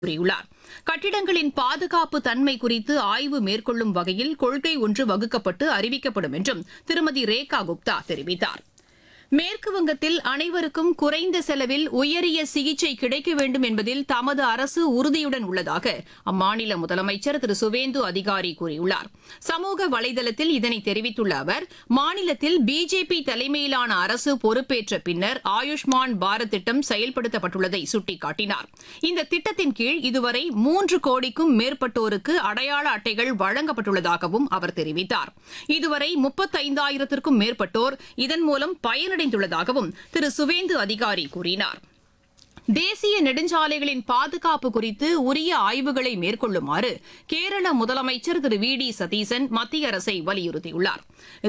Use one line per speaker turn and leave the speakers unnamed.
கூறியுள்ளார் கட்டிடங்களின் பாதுகாப்பு தன்மை குறித்து ஆய்வு மேற்கொள்ளும் வகையில் கொள்கை ஒன்று வகுக்கப்பட்டு அறிவிக்கப்படும் என்றும் திருமதி ரேகா குப்தா தெரிவித்தார் மேற்கு வங்கத்தில் அனைவருக்கும் குறைந்த செலவில் உயரிய சிகிச்சை கிடைக்க வேண்டும் என்பதில் தமது அரசு உறுதியுடன் உள்ளதாக அம்மாநில முதலமைச்சர் திரு சுவேந்து அதிகாரி கூறியுள்ளார் சமூக வலைதளத்தில் இதனை தெரிவித்துள்ள அவர் மாநிலத்தில் பிஜேபி தலைமையிலான அரசு பொறுப்பேற்ற பின்னர் ஆயுஷ்மான் பாரத் திட்டம் செயல்படுத்தப்பட்டுள்ளதை சுட்டிக்காட்டினார் இந்த திட்டத்தின் கீழ் இதுவரை மூன்று கோடிக்கும் மேற்பட்டோருக்கு அடையாள அட்டைகள் வழங்கப்பட்டுள்ளதாகவும் அவர் தெரிவித்தார் இதுவரை முப்பத்தைந்தாயிரத்திற்கும் மேற்பட்டோர் இதன் மூலம் பயனடைந்துள்ளதாகவும் திரு சுவேந்து அதிகாரி கூறினார் தேசிய நெடுஞ்சாலைகளின் பாதுகாப்பு குறித்து உரிய ஆய்வுகளை மேற்கொள்ளுமாறு கேரள முதலமைச்சர் திரு வி டி சதீசன் மத்திய அரசை வலியுறுத்தியுள்ளார் இது